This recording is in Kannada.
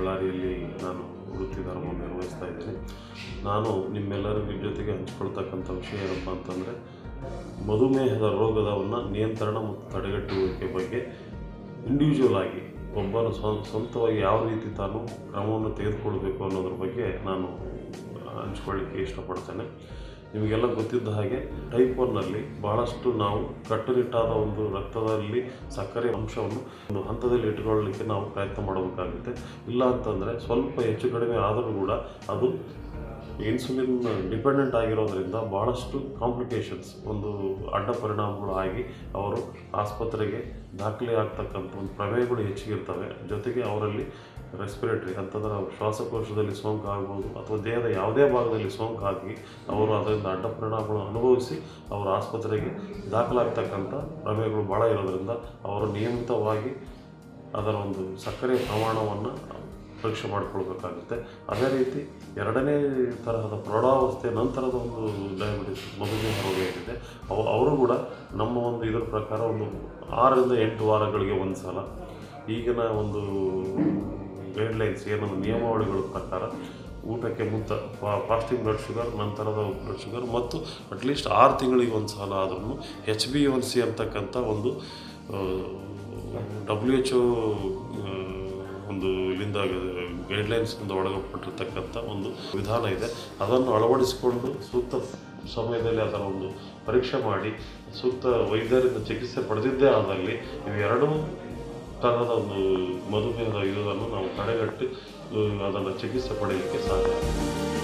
ಬಳ್ಳಾರಿಯಲ್ಲಿ ನಾನು ವೃತ್ತಿ ಧರ್ಮವನ್ನು ನಿರ್ವಹಿಸ್ತಾ ಇದ್ದೀನಿ ನಾನು ನಿಮ್ಮೆಲ್ಲರ ಜೊತೆಗೆ ಹಂಚ್ಕೊಳ್ತಕ್ಕಂಥ ವಿಷಯ ಏನಪ್ಪ ಅಂತಂದರೆ ಮಧುಮೇಹದ ರೋಗದವನ್ನು ನಿಯಂತ್ರಣ ಮತ್ತು ತಡೆಗಟ್ಟುವಿಕೆ ಬಗ್ಗೆ ಇಂಡಿವಿಜುವಲ್ ಆಗಿ ಒಬ್ಬನು ಸ್ವ- ಸ್ವಂತವಾಗಿ ಯಾವ ರೀತಿ ತಾನು ಕ್ರಮವನ್ನು ತೆಗೆದುಕೊಳ್ಬೇಕು ಅನ್ನೋದ್ರ ಬಗ್ಗೆ ನಾನು ಹಂಚ್ಕೊಳ್ಳಿಕ್ಕೆ ಇಷ್ಟಪಡ್ತೇನೆ ನಿಮಗೆಲ್ಲ ಗೊತ್ತಿದ್ದ ಹಾಗೆ ಟೈಪ್ ಒನ್ನಲ್ಲಿ ಬಹಳಷ್ಟು ನಾವು ಕಟ್ಟುನಿಟ್ಟಾದ ಒಂದು ರಕ್ತದಲ್ಲಿ ಸಕ್ಕರೆ ಅಂಶವನ್ನು ಒಂದು ಹಂತದಲ್ಲಿ ಇಟ್ಕೊಳ್ಳಲಿಕ್ಕೆ ನಾವು ಪ್ರಯತ್ನ ಮಾಡಬೇಕಾಗುತ್ತೆ ಇಲ್ಲ ಅಂತಂದರೆ ಸ್ವಲ್ಪ ಹೆಚ್ಚು ಕಡಿಮೆ ಆದರೂ ಕೂಡ ಅದು ಇನ್ಸುಲಿನ್ ಡಿಪೆಂಡೆಂಟ್ ಆಗಿರೋದ್ರಿಂದ ಭಾಳಷ್ಟು ಕಾಂಪ್ಲಿಕೇಶನ್ಸ್ ಒಂದು ಅಡ್ಡ ಪರಿಣಾಮಗಳು ಆಗಿ ಅವರು ಆಸ್ಪತ್ರೆಗೆ ದಾಖಲೆ ಆಗ್ತಕ್ಕಂಥ ಒಂದು ಪ್ರಮೇಯಗಳು ಹೆಚ್ಚಿಗಿರ್ತವೆ ಜೊತೆಗೆ ಅವರಲ್ಲಿ ರೆಸ್ಪಿರೇಟರಿ ಅಂತಂದ್ರೆ ಅವ್ರ ಶ್ವಾಸಕೋಶದಲ್ಲಿ ಸೋಂಕು ಆಗ್ಬೋದು ಅಥವಾ ದೇಹದ ಯಾವುದೇ ಭಾಗದಲ್ಲಿ ಸೋಂಕು ಆಗಿ ಅವರು ಅದರಿಂದ ಅಡ್ಡ ಪರಿಣಾಮಗಳು ಅನುಭವಿಸಿ ಅವರು ಆಸ್ಪತ್ರೆಗೆ ದಾಖಲಾಗ್ತಕ್ಕಂಥ ಪ್ರಮೇಯಗಳು ಭಾಳ ಇರೋದ್ರಿಂದ ಅವರು ನಿಯಮಿತವಾಗಿ ಅದರ ಒಂದು ಸಕ್ಕರೆ ಪ್ರಮಾಣವನ್ನು ಪರೀಕ್ಷೆ ಮಾಡಿಕೊಳ್ಬೇಕಾಗುತ್ತೆ ಅದೇ ರೀತಿ ಎರಡನೇ ತರಹದ ಪ್ರೌಢಾವಸ್ಥೆ ನಂತರದ ಒಂದು ಡಯಾಬಿಟಿಸ್ ಮಧುಮೇಹ ರೋಗ ಏನಿದೆ ಅವು ಅವರು ಕೂಡ ನಮ್ಮ ಒಂದು ಇದರ ಪ್ರಕಾರ ಒಂದು ಆರರಿಂದ ಎಂಟು ವಾರಗಳಿಗೆ ಒಂದು ಸಲ ಈಗಿನ ಒಂದು ಗೈಡ್ಲೈನ್ಸ್ ಏನೊಂದು ನಿಯಮಾವಳಿಗಳ ಪ್ರಕಾರ ಊಟಕ್ಕೆ ಮುಂತ ಫಾಸ್ಟಿಂಗ್ ಬ್ಲಡ್ ಶುಗರ್ ನಂತರದ ಬ್ಲಡ್ ಶುಗರ್ ಮತ್ತು ಅಟ್ಲೀಸ್ಟ್ ಆರು ತಿಂಗಳಿಗೆ ಒಂದು ಸಲ ಆದ್ರೂ ಎಚ್ ಬಿ ಒನ್ ಸಿ ಅಂತಕ್ಕಂಥ ಒಂದು ಡಬ್ಲ್ಯೂ ಎಚ್ ಒಂದು ಇಲ್ಲಿಂದ ಗೈಡ್ಲೈನ್ಸ್ನಿಂದ ಒಳಗಪಟ್ಟಿರ್ತಕ್ಕಂಥ ಒಂದು ವಿಧಾನ ಇದೆ ಅದನ್ನು ಅಳವಡಿಸಿಕೊಂಡು ಸೂಕ್ತ ಸಮಯದಲ್ಲಿ ಅದರ ಒಂದು ಪರೀಕ್ಷೆ ಮಾಡಿ ಸೂಕ್ತ ವೈದ್ಯರಿಂದ ಚಿಕಿತ್ಸೆ ಪಡೆದಿದ್ದೇ ಆದಲ್ಲಿ ಇವೆರಡೂ ತರಹದ ಒಂದು ಮಧುಮೇಹದ ಇದನ್ನು ನಾವು ತಡೆಗಟ್ಟಿ ಅದನ್ನು ಚಿಕಿತ್ಸೆ ಪಡೆಯಲಿಕ್ಕೆ ಸಾಧ್ಯ